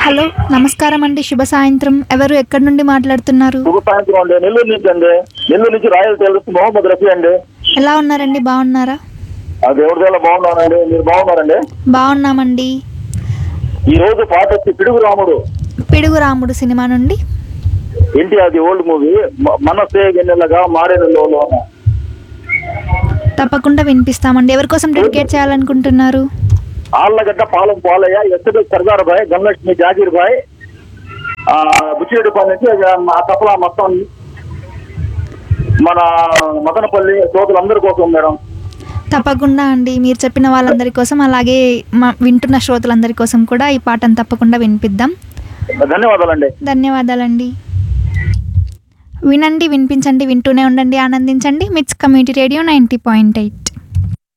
hello నమస్కారం అండి శుభ సాయంత్రం ఎవరు ఎక్కడి నుండి మాట్లాడుతున్నారు శుభ సాయంత్రం అండి నెల్లూరు నుంచి అండి నెల్లూరు నుంచి రాయల్ టైలర్స్ మొహమ్మద్ రఫీ అండి ఎలా ఉన్నారండి బాగున్నారా ఆ దేవుడి దేవల బాగున్నానండి మీరు బాగున్నారండి బాగున్నామండి ఈ రోజు పాట వచ్చి పిడుగు రాముడు పిడుగు రాముడు సినిమా నుండి ఎన్టీఆర్ ది ఓల్డ్ మూవీ మనసే గెన్నెలగా మారేడులో తప్పకుండా వినిపిస్తామండి ఎవరి కోసం డెడికేట్ చేయాలనుకుంటున్నారు ఆళ్ళగడ్డ పాలం పాలయ్య ఎస్ఎస్ సర్దార్ భాయ్ ధనలక్ష్మి జాగీర్ భాయ్ ఆ బుచ్చిరెడ్డిపల్లి నుంచి ఆ తపలా మొత్తం మన మదనపల్లి శ్రోతలందరి కోసం మేడం తప్పకుండా అండి మీరు చెప్పిన వాళ్ళందరి కోసం అలాగే మా వింటున్న శ్రోతలందరి కోసం కూడా ఈ పాటను తప్పకుండా వినిపిద్దాం ధన్యవాదాలండి ధన్యవాదాలండి వినండి వినిపించండి వింటూనే ఉండండి ఆనందించండి MITS community radio ninety point eight